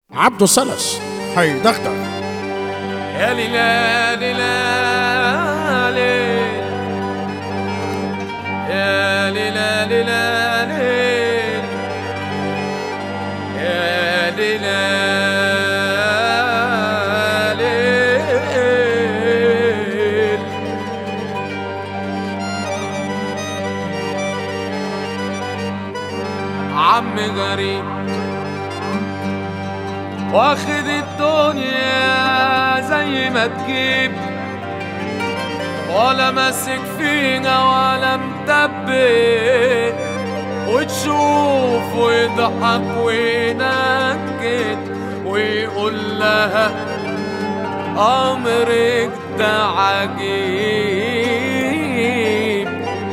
عبده سلس هيدغدغ يا ليلا ليلا ليل يا ليلا ليلا ليل يا ليلا ليل عم غريب واخد الدنيا زي ما تجيب ولا ماسك فينا ولا مدبر وتشوف ويضحك وينكد ويقول لها أمرك ده عجيب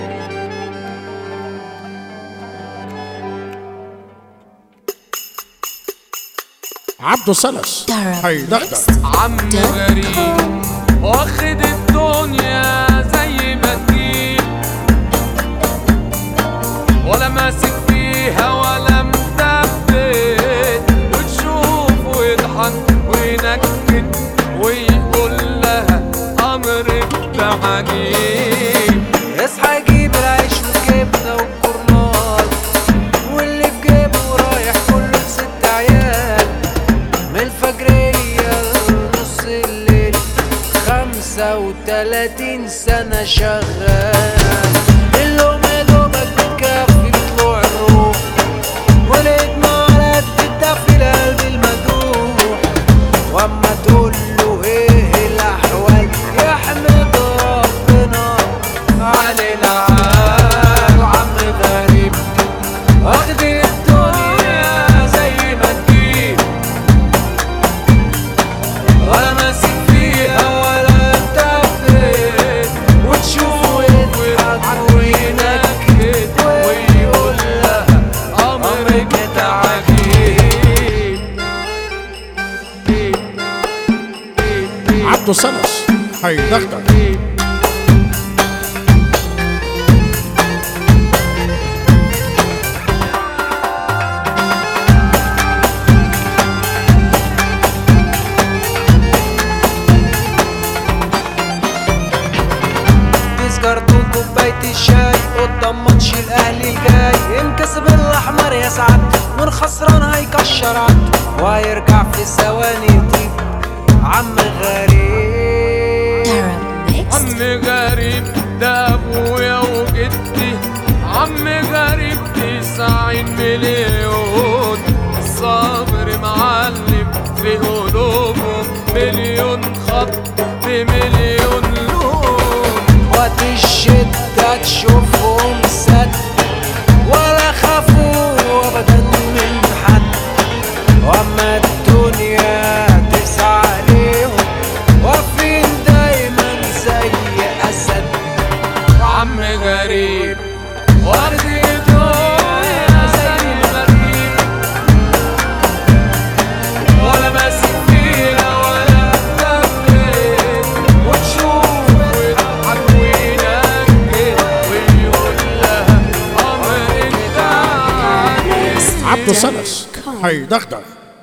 عبده سلس هيدغدغ عم غريب واخد الدنيا زي ما تجيب ولا ماسك فيها ولا مثبت وتشوف ويضحك وينكد ويقول لها امرك ده عجيب اصحى جيب العيش والجبنة والجرنال واللي في جيبه رايح كله لست عيال من الفجرية لنص الليل خمسة وتلاتين سنة شغال اللوم يا دوبك بتكفي طلوع الروح ولقيت على قد الدفي القلب المجروح واما تقول له ايه الاحوال يحمد ربنا على العال عم غريب واخد الدنيا زي ما تجيب ولا ماسك فيها ولا متفت وتشوف ويضحك وينكد ويقول لها امرك ده عجيب عبده سلس هيدغدغ تذكرته كوباية الشاي قدام ماتش الاهلي الجاي انكسب الاحمر يا سعد والخسران هيكشر عد وهيرجع في ثواني يطيب عم غريب عم غريب ده ابويا وجدي عم غريب تسعين مليون الصبر معلم في قلوبهم مليون خط بمليون لون وقت الشدة تشوفهم سد ولا خافوا ابدا من حد واما الدنيا تسعى عليهم واقفين دايما زي اسد عم غريب ورد الدنيا زي المريب ولا ماسك فيها ولا مدبر وتشوف ويضحك وينكد ويقول لها امرك ده عجيب عبده سلس هيدغدغ